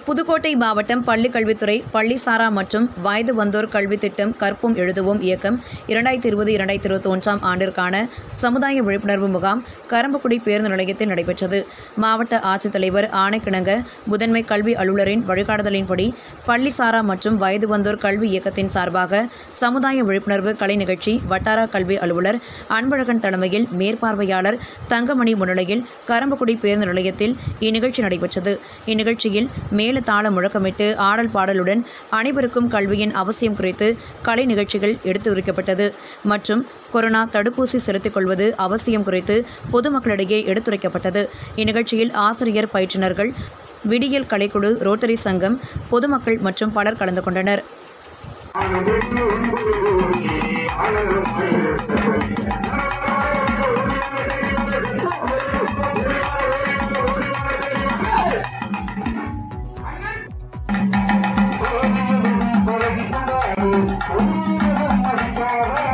புதுக்கோட்டை மாவட்டம் பள்ளிக் கல்வித்துறை பள்ளிசாரா மற்றும் வயது வந்தோர் கல்வி திட்டம் கற்போம் எழுதுவோம் இயக்கம் இரண்டாயிரத்தி இருபது இரண்டாயிரத்தி இருபத்தி ஒன்றாம் ஆண்டிற்கான சமுதாய விழிப்புணர்வு முகாம் கரம்பக்குடி பேருந்து நிலையத்தில் நடைபெற்றது மாவட்ட ஆட்சித்தலைவர் ஆணைக்கிணங்க முதன்மை கல்வி அலுவலரின் வழிகாட்டுதலின்படி பள்ளிசாரா மற்றும் வயது வந்தோர் கல்வி இயக்கத்தின் சார்பாக சமுதாய விழிப்புணர்வு கலை நிகழ்ச்சி வட்டார கல்வி அலுவலர் அன்பழகன் தலைமையில் மேற்பார்வையாளர் தங்கமணி முன்னிலையில் கரம்பக்குடி பேருந்து நிலையத்தில் இந்நிகழ்ச்சி நடைபெற்றது இந்நிகழ்ச்சியில் மேல தாள முழக்கமிட்டு ஆடல் பாடலுடன் அனைவருக்கும் கல்வியின் அவசியம் குறித்து கலை நிகழ்ச்சிகள் எடுத்துரைக்கப்பட்டது மற்றும் கொரோனா தடுப்பூசி செலுத்திக் கொள்வது அவசியம் குறித்து பொதுமக்களிடையே எடுத்துரைக்கப்பட்டது இந்நிகழ்ச்சியில் ஆசிரியர் பயிற்றுனர்கள் விடியல் கலைக்குழு ரோட்டரி சங்கம் பொதுமக்கள் மற்றும் பலர் கலந்து கொண்டனர்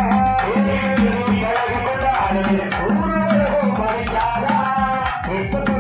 Thank you.